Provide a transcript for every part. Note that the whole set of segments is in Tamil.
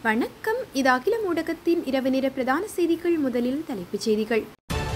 வணக்கம் இது அகில ஊடகத்தின் இரவு நேர பிரதான செய்திகள் முதலில் தலைப்புச் செய்திகள்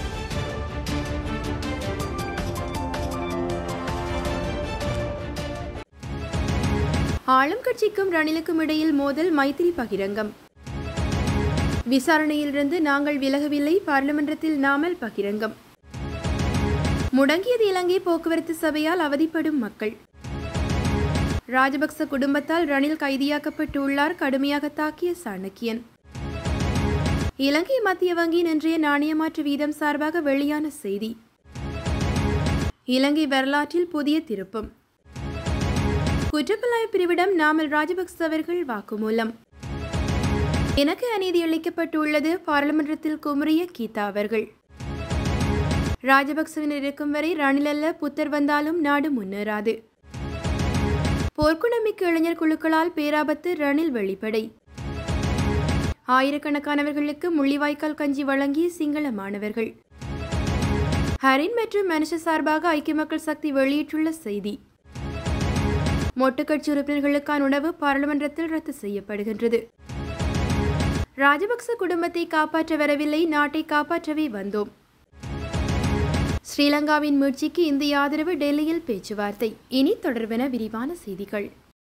ஆளும் கட்சிக்கும் ரணிலுக்கும் இடையில் மோதல் மைத்திரி பகிரங்கம் விசாரணையிலிருந்து நாங்கள் விலகவில்லை பார்லிமன்றத்தில் நாமல் பகிரங்கம் முடங்கியது இலங்கை போக்குவரத்து சபையால் அவதிப்படும் மக்கள் ராஜபக்ச குடும்பத்தால் ரணில் கைதியாக்கப்பட்டுள்ளார் கடுமையாக தாக்கிய சாணக்கியன் இலங்கை மத்திய வங்கியின் இன்றைய நாணயமாற்று வீதம் சார்பாக வெளியான செய்தி இலங்கை வரலாற்றில் புதிய திருப்பம் குற்றப்புலனாய்வு பிரிவிடம் நாமல் ராஜபக்ச அவர்கள் வாக்குமூலம் எனக்கு அநீதி அளிக்கப்பட்டுள்ளது பாராளுமன்றத்தில் குமரிய கீதா அவர்கள் ராஜபக்சவினர் இருக்கும் வரை ரணில் அல்ல புத்தர் வந்தாலும் நாடு முன்னேறாது போர்க்குணமிக்க இளைஞர் குழுக்களால் பேராபத்து ரணில் வெளிப்படை ஆயிரக்கணக்கானவர்களுக்கு முள்ளிவாய்க்கால் கஞ்சி வழங்கிய சிங்கள மாணவர்கள் ஹரின் மற்றும் மனுஷ சார்பாக ஐக்கிய மக்கள் சக்தி வெளியிட்டுள்ள செய்தி மொட்டுக்கட்சி உறுப்பினர்களுக்கான உணவு பாராளுமன்றத்தில் ரத்து செய்யப்படுகின்றது ராஜபக்ச குடும்பத்தை காப்பாற்ற வரவில்லை நாட்டை காப்பாற்றவே வந்தோம் ஸ்ரீலங்காவின் மீட்சிக்கு இந்திய ஆதரவு டெல்லியில் பேச்சுவார்த்தை இனி தொடர்பென விரிவான செய்திகள்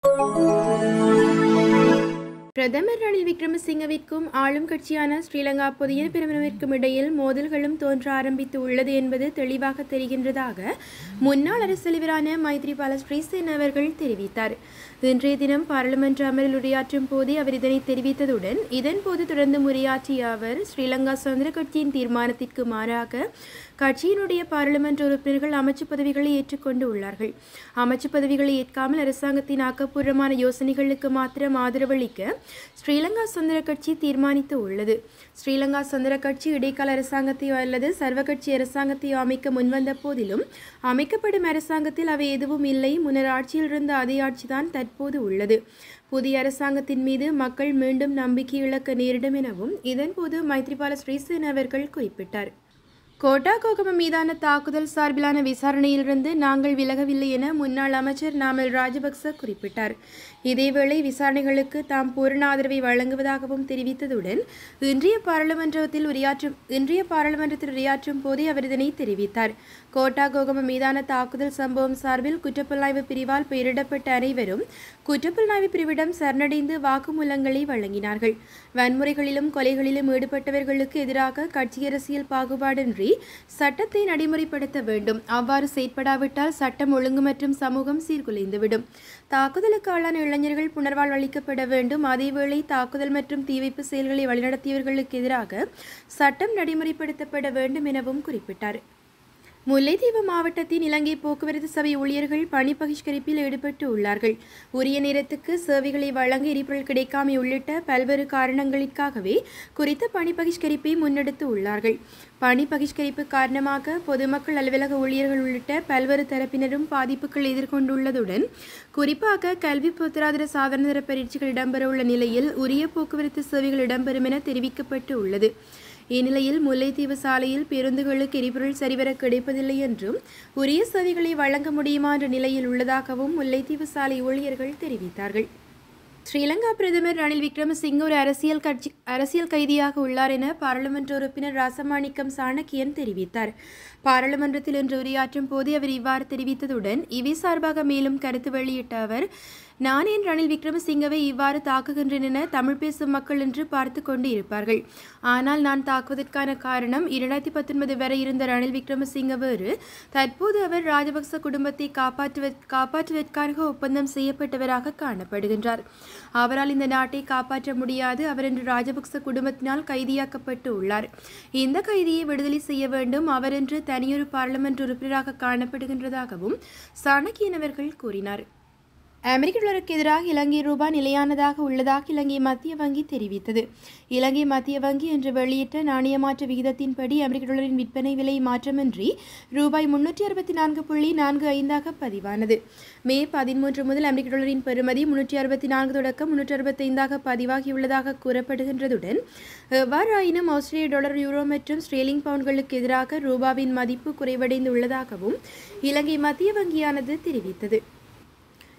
பிரதமர் ரணில் விக்ரமசிங்கவிற்கும் ஆளும் கட்சியான ஸ்ரீலங்கா பொதிய பிரதமருக்கும் இடையில் மோதல்களும் தோன்ற ஆரம்பித்து உள்ளது என்பது தெளிவாக தெரிகின்றதாக முன்னாள் அரசலைவரான மைத்ரிபால ஸ்ரீசேன அவர்கள் தெரிவித்தார் இன்றைய தினம் பாராளுமன்ற அமரில் உரையாற்றும் போதே அவர் இதனை தெரிவித்ததுடன் இதன்போது தொடர்ந்து உரையாற்றிய அவர் ஸ்ரீலங்கா சுதந்திர கட்சியின் தீர்மானத்திற்கு மாறாக கட்சியினுடைய பாராளுமன்ற உறுப்பினர்கள் அமைச்சு பதவிகளை ஏற்றுக்கொண்டு உள்ளார்கள் அமைச்சு பதவிகளை ஏற்காமல் அரசாங்கத்தின் ஆக்கப்பூர்வமான யோசனைகளுக்கு மாத்திரம் ஆதரவளிக்க ஸ்ரீலங்கா சுதந்திர கட்சி தீர்மானித்து உள்ளது ஸ்ரீலங்கா சுதந்திர கட்சி இடைக்கால அரசாங்கத்தையோ அல்லது சர்வ கட்சி அரசாங்கத்தையோ அமைக்க முன்வந்த போதிலும் அமைக்கப்படும் அரசாங்கத்தில் அவை எதுவும் இல்லை முன்னர் ஆட்சியில் இருந்த அதே ஆட்சிதான் தற்போது உள்ளது புதிய அரசாங்கத்தின் மீது மக்கள் மீண்டும் நம்பிக்கை இழக்க நேரிடும் எனவும் இதன்போது மைத்ரிபால ஸ்ரீசேன அவர்கள் குறிப்பிட்டார் கோட்டா கோகம மீதான தாக்குதல் சார்பிலான விசாரணையிலிருந்து நாங்கள் விலகவில்லை என முன்னாள் அமைச்சர் நாமல் ராஜபக்ச குறிப்பிட்டார் இதேவேளை விசாரணைகளுக்கு தாம் பூரண ஆதரவை வழங்குவதாகவும் தெரிவித்ததுடன் இன்றைய பாராளுமன்றத்தில் உரையாற்றும் இன்றைய பாராளுமன்றத்தில் உரையாற்றும் போதே அவர் இதனை தெரிவித்தார் கோட்டா கோகம மீதான தாக்குதல் சம்பவம் சார்பில் குற்றப்புலனாய்வு பிரிவால் பெயரிடப்பட்ட அனைவரும் குற்றப்புலனாய்வு பிரிவிடம் சரணடைந்து வாக்குமூலங்களை வழங்கினார்கள் வன்முறைகளிலும் கொலைகளிலும் ஈடுபட்டவர்களுக்கு எதிராக கட்சி அரசியல் பாகுபாடின்றி சட்டத்தை நடைமுறைப்படுத்த வேண்டும் அவ்வாறு செயற்படாவிட்டால் சட்டம் ஒழுங்கு மற்றும் சமூகம் சீர்குலைந்துவிடும் தாக்குதலுக்கு ஆளான இளைஞர்கள் புனர்வாழ்வு அளிக்கப்பட வேண்டும் அதேவேளை தாக்குதல் மற்றும் தீவைப்பு செயல்களை வழிநடத்தியவர்களுக்கு எதிராக சட்டம் நடைமுறைப்படுத்தப்பட வேண்டும் எனவும் குறிப்பிட்டார் முல்லைத்தீவு மாவட்டத்தின் இலங்கை போக்குவரத்து சபை ஊழியர்கள் பணி பகிஷ்கரிப்பில் ஈடுபட்டு உள்ளார்கள் உரிய நேரத்துக்கு சேவைகளை வழங்க எரிபொருள் கிடைக்காமை உள்ளிட்ட பல்வேறு காரணங்களுக்காகவே குறித்த பணி பகிஷ்கரிப்பை முன்னெடுத்து உள்ளார்கள் பணி பகிஷ்கரிப்பு காரணமாக பொதுமக்கள் அலுவலக ஊழியர்கள் உள்ளிட்ட பல்வேறு தரப்பினரும் பாதிப்புகள் எதிர்கொண்டுள்ளதுடன் குறிப்பாக கல்வி பொருளாதார சாதாரண தர பரீட்சைகள் இடம்பெறவுள்ள நிலையில் உரிய போக்குவரத்து சேவைகள் இடம்பெறும் என தெரிவிக்கப்பட்டு உள்ளது இந்நிலையில் முல்லைத்தீவு சாலையில் பேருந்துகளுக்கு எரிபொருள் சரிவர கிடைப்பதில்லை என்றும் உரிய சேவைகளை வழங்க முடியுமா என்ற நிலையில் உள்ளதாகவும் முல்லைத்தீவு சாலை ஊழியர்கள் தெரிவித்தார்கள் ஸ்ரீலங்கா பிரதமர் ரணில் விக்ரமசிங்க ஒரு அரசியல் கட்சி அரசியல் கைதியாக உள்ளார் என பாராளுமன்ற உறுப்பினர் ராசமாணிக்கம் சாணக்கியன் தெரிவித்தார் பாராளுமன்றத்தில் இன்று உரையாற்றும் போது அவர் இவ்வாறு தெரிவித்ததுடன் இவை சார்பாக மேலும் கருத்து வெளியிட்ட அவர் நான் ஏன் ரணில் விக்ரமசிங்கவை இவ்வாறு தாக்குகின்றேன் என தமிழ் பேசும் மக்கள் என்று பார்த்து கொண்டு இருப்பார்கள் ஆனால் நான் தாக்குவதற்கான காரணம் இரண்டாயிரத்தி பத்தொன்பது வரை இருந்த ரணில் விக்ரமசிங்க வேறு தற்போது அவர் ராஜபக்ச குடும்பத்தை காப்பாற்றுவ காப்பாற்றுவதற்காக ஒப்பந்தம் செய்யப்பட்டவராக காணப்படுகின்றார் அவரால் இந்த நாட்டை காப்பாற்ற முடியாது அவர் இன்று ராஜபக்ச குடும்பத்தினால் கைதியாக்கப்பட்டு உள்ளார் இந்த கைதியை விடுதலை செய்ய வேண்டும் அவர் என்று தனியொரு பாராளுமன்ற உறுப்பினராக காணப்படுகின்றதாகவும் சாணக்கியன் அவர்கள் கூறினார் அமெரிக்க டாலருக்கு எதிராக இலங்கை ரூபாய் நிலையானதாக உள்ளதாக இலங்கை மத்திய வங்கி தெரிவித்தது இலங்கை மத்திய வங்கி இன்று வெளியிட்ட நாணய மாற்று விகிதத்தின்படி அமெரிக்க டாலரின் விற்பனை விலை மாற்றமின்றி ரூபாய் முன்னூற்றி அறுபத்தி நான்கு புள்ளி நான்கு ஐந்தாக பதிவானது மே பதிமூன்று முதல் அமெரிக்க டாலரின் பெறுமதி முன்னூற்றி அறுபத்தி நான்கு தொடக்கம் முன்னூற்றி அறுபத்தைந்தாக பதிவாகியுள்ளதாக கூறப்படுகின்றதுடன் எவ்வாறாயினும் ஆஸ்திரேலிய டாலர் யூரோ மற்றும் ஸ்ட்ரேலிங் பவுண்ட்களுக்கு எதிராக ரூபாவின் மதிப்பு குறைவடைந்துள்ளதாகவும் இலங்கை மத்திய வங்கியானது தெரிவித்தது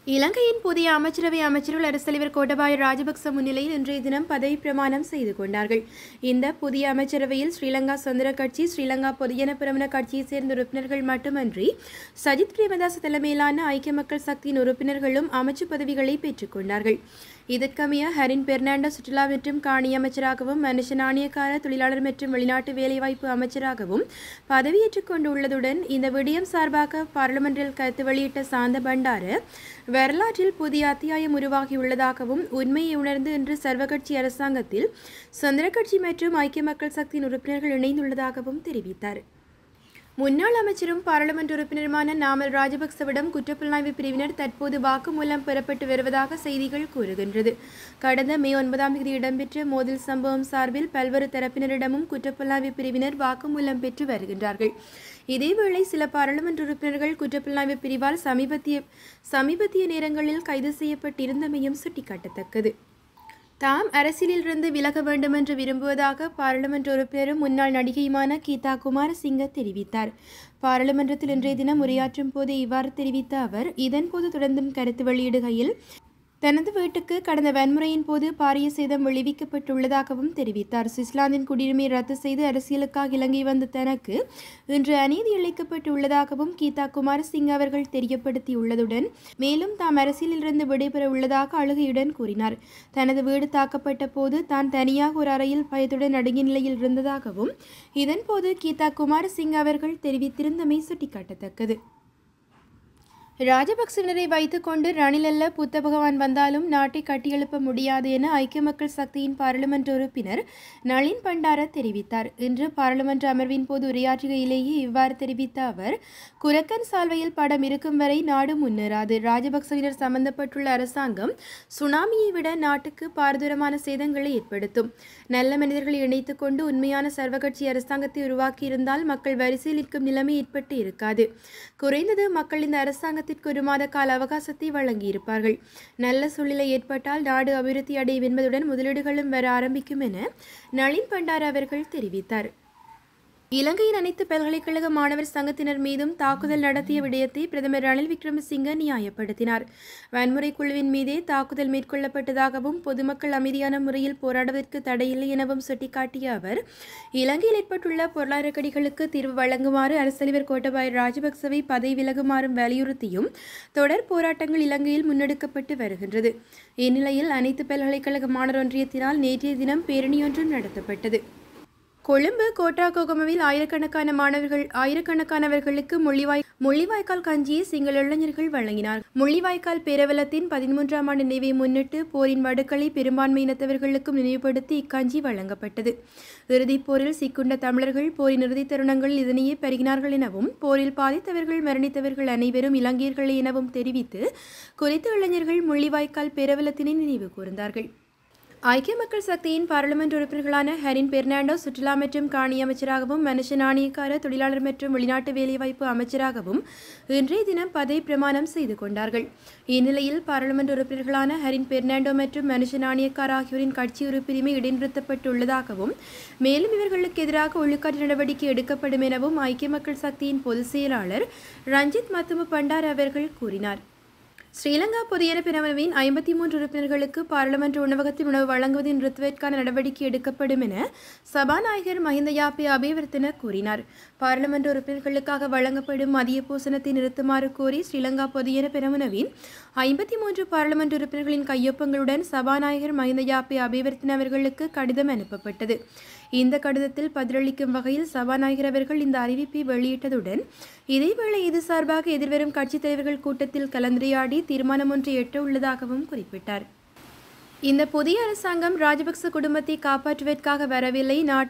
இலங்கையின் புதிய அமைச்சரவை அமைச்சர்கள் அரசலைவர் கோட்டபாய ராஜபக்ச முன்னிலையில் இன்றைய தினம் பதவி பிரமாணம் செய்து கொண்டார்கள் இந்த புதிய அமைச்சரவையில் ஸ்ரீலங்கா சுதந்திர கட்சி ஸ்ரீலங்கா பொதுஜன பிரமண கட்சியைச் சேர்ந்த உறுப்பினர்கள் மட்டுமன்றி சஜித் பிரேமதாஸ் தலைமையிலான ஐக்கிய மக்கள் சக்தியின் உறுப்பினர்களும் அமைச்சு பதவிகளை பெற்றுக்கொண்டார்கள் இதற்கமைய ஹரின் பெர்னாண்டோ சுற்றுலா மற்றும் காணி அமைச்சராகவும் மனுஷ நாணயக்கார தொழிலாளர் மற்றும் வெளிநாட்டு வேலைவாய்ப்பு அமைச்சராகவும் பதவியேற்றுக் கொண்டுள்ளதுடன் இந்த விடயம் சார்பாக பாராளுமன்றில் கருத்து வெளியிட்ட சாந்த பண்டார வரலாற்றில் புதிய அத்தியாயம் உருவாகியுள்ளதாகவும் உண்மையை உணர்ந்து இன்று சர்வகட்சி அரசாங்கத்தில் சுதந்திர கட்சி மற்றும் ஐக்கிய மக்கள் சக்தியின் உறுப்பினர்கள் இணைந்துள்ளதாகவும் தெரிவித்தார் முன்னாள் அமைச்சரும் பாராளுமன்ற உறுப்பினருமான நாமல் ராஜபக்சவிடம் குற்றப்புலனாய்வு பிரிவினர் தற்போது வாக்குமூலம் பெறப்பட்டு வருவதாக செய்திகள் கூறுகின்றது கடந்த மே ஒன்பதாம் தேதி இடம்பெற்ற மோதல் சம்பவம் சார்பில் பல்வேறு தரப்பினரிடமும் குற்றப்புலனாய்வு பிரிவினர் வாக்குமூலம் பெற்று வருகின்றார்கள் இதேவேளை சில பாராளுமன்ற உறுப்பினர்கள் குற்றப்புலனாய்வு பிரிவால் சமீபத்திய சமீபத்திய நேரங்களில் கைது செய்யப்பட்டிருந்தமையும் சுட்டிக்காட்டத்தக்கது தாம் அரசியலிலிருந்து விலக வேண்டுமென்று விரும்புவதாக பாராளுமன்ற உறுப்பினரும் முன்னாள் நடிகையுமான கீதா குமாரசிங்க தெரிவித்தார் பாராளுமன்றத்தில் இன்றைய தினம் உரையாற்றும் போது இவ்வாறு தெரிவித்த அவர் இதன்போது தொடர்ந்தும் கருத்து வெளியிடுகையில் தனது வீட்டுக்கு கடந்த வன்முறையின் போது பாரிய சேதம் விளைவிக்கப்பட்டுள்ளதாகவும் தெரிவித்தார் சுவிட்சர்லாந்தின் குடியுரிமையை ரத்து செய்து அரசியலுக்காக இலங்கை வந்த தனக்கு இன்று அநீதி இழைக்கப்பட்டுள்ளதாகவும் கீதா குமாரசிங் அவர்கள் தெரியப்படுத்தியுள்ளதுடன் மேலும் தாம் அரசியலிலிருந்து விடைபெற உள்ளதாக அழுகையுடன் கூறினார் தனது வீடு தாக்கப்பட்ட போது தான் தனியாக ஒரு அறையில் பயத்துடன் நடுங்கிய நிலையில் இருந்ததாகவும் இதன்போது கீதா குமாரசிங் அவர்கள் தெரிவித்திருந்தமை சுட்டிக்காட்டத்தக்கது ராஜபக்சவினரை வைத்துக்கொண்டு ரணில் அல்ல புத்த பகவான் வந்தாலும் நாட்டை கட்டியெழுப்ப முடியாது என ஐக்கிய மக்கள் சக்தியின் பாராளுமன்ற உறுப்பினர் நளின் பண்டார தெரிவித்தார் இன்று பாராளுமன்ற அமர்வின் போது உரையாற்றுகையிலேயே இவ்வாறு தெரிவித்த அவர் குரக்கன் சால்வையில் படம் இருக்கும் வரை நாடு முன்னேறாது ராஜபக்சவினர் சம்பந்தப்பட்டுள்ள அரசாங்கம் சுனாமியை விட நாட்டுக்கு பாரதூரமான சேதங்களை ஏற்படுத்தும் நல்ல மனிதர்களை இணைத்துக் கொண்டு உண்மையான சர்வகட்சி அரசாங்கத்தை உருவாக்கியிருந்தால் மக்கள் வரிசையில் நிற்கும் நிலைமை ஏற்பட்டு இருக்காது குறைந்தது மக்கள் இந்த அரசாங்கத்தை அரசாங்கத்திற்கு ஒரு மாத கால அவகாசத்தை வழங்கியிருப்பார்கள் நல்ல சூழ்நிலை ஏற்பட்டால் நாடு அபிவிருத்தி அடையும் என்பதுடன் முதலீடுகளும் வர ஆரம்பிக்கும் என நளின் பண்டார அவர்கள் தெரிவித்தார் இலங்கையின் அனைத்து பல்கலைக்கழக மாணவர் சங்கத்தினர் மீதும் தாக்குதல் நடத்திய விடயத்தை பிரதமர் ரணில் விக்ரமசிங்க நியாயப்படுத்தினார் வன்முறை குழுவின் மீதே தாக்குதல் மேற்கொள்ளப்பட்டதாகவும் பொதுமக்கள் அமைதியான முறையில் போராடுவதற்கு தடையில்லை எனவும் சுட்டிக்காட்டிய அவர் இலங்கையில் ஏற்பட்டுள்ள பொருளாதார கடிகளுக்கு தீர்வு வழங்குமாறு அரசலைவர் கோட்டபாய ராஜபக்சவை பதவி விலகுமாறும் வலியுறுத்தியும் தொடர் போராட்டங்கள் இலங்கையில் முன்னெடுக்கப்பட்டு வருகின்றது இந்நிலையில் அனைத்து பல்கலைக்கழக மாணவர் ஒன்றியத்தினால் நேற்றைய தினம் பேரணியொன்றும் நடத்தப்பட்டது கொழும்பு கோட்டாகோகமவில் ஆயிரக்கணக்கான மாணவர்கள் ஆயிரக்கணக்கானவர்களுக்கு முள்ளிவாய் முள்ளிவாய்க்கால் கஞ்சியை சிங்கள இளைஞர்கள் வழங்கினார் முள்ளிவாய்க்கால் பேரவலத்தின் பதிமூன்றாம் ஆண்டு நினைவை முன்னிட்டு போரின் வடுக்களை பெரும்பான்மையினத்தவர்களுக்கும் நினைவுபடுத்தி இக்கஞ்சி வழங்கப்பட்டது இறுதிப் போரில் சிக்குண்ட தமிழர்கள் போரின் இறுதித் தருணங்களில் இதனையே பெருகினார்கள் எனவும் போரில் பாதித்தவர்கள் மரணித்தவர்கள் அனைவரும் இலங்கையர்களே எனவும் தெரிவித்து குறித்த இளைஞர்கள் முள்ளிவாய்க்கால் பேரவலத்தினை நினைவு கூர்ந்தார்கள் ஐக்கிய மக்கள் சக்தியின் பாராளுமன்ற உறுப்பினர்களான ஹரின் பெர்னாண்டோ சுற்றுலா மற்றும் காணி அமைச்சராகவும் மனுஷ நாணயக்கார தொழிலாளர் மற்றும் வெளிநாட்டு வேலைவாய்ப்பு அமைச்சராகவும் இன்றைய தினம் பதவி பிரமாணம் செய்து கொண்டார்கள் இந்நிலையில் பாராளுமன்ற உறுப்பினர்களான ஹரின் பெர்னாண்டோ மற்றும் மனுஷ நாணயக்கார் ஆகியோரின் கட்சி உறுப்புரிமை இடைநிறுத்தப்பட்டுள்ளதாகவும் மேலும் இவர்களுக்கு எதிராக ஒழுக்காற்று நடவடிக்கை எடுக்கப்படும் எனவும் ஐக்கிய மக்கள் சக்தியின் பொதுச் செயலாளர் ரஞ்சித் மத்தும பண்டார் அவர்கள் கூறினார் ஸ்ரீலங்கா பொதுயன பிரிவின் ஐம்பத்தி மூன்று உறுப்பினர்களுக்கு பாராளுமன்ற உணவகத்தில் உணவு வழங்குவதை நிறுத்துவதற்கான நடவடிக்கை எடுக்கப்படும் என சபாநாயகர் மஹிந்த யாப்பே அபிவர்த்தன கூறினார் பாராளுமன்ற உறுப்பினர்களுக்காக வழங்கப்படும் மதிய பூசணத்தை நிறுத்துமாறு கோரி ஸ்ரீலங்கா பொதுயன பிரிவினவின் ஐம்பத்தி மூன்று பாராளுமன்ற உறுப்பினர்களின் கையொப்பங்களுடன் சபாநாயகர் மஹிந்த யாப்பே அபிவர்த்தன அவர்களுக்கு கடிதம் அனுப்பப்பட்டது இந்த கடிதத்தில் பதிலளிக்கும் வகையில் சபாநாயகர் அவர்கள் இந்த அறிவிப்பை வெளியிட்டதுடன் இதேவேளை இது சார்பாக எதிர்வரும் கட்சித் தலைவர்கள் கூட்டத்தில் கலந்துரையாடி தீர்மானம் ஒன்றை எட்ட உள்ளதாகவும் குறிப்பிட்டார் இந்த புதிய அரசாங்கம் ராஜபக்ச குடும்பத்தை காப்பாற்றுவதற்காக வரவில்லை நாட்டு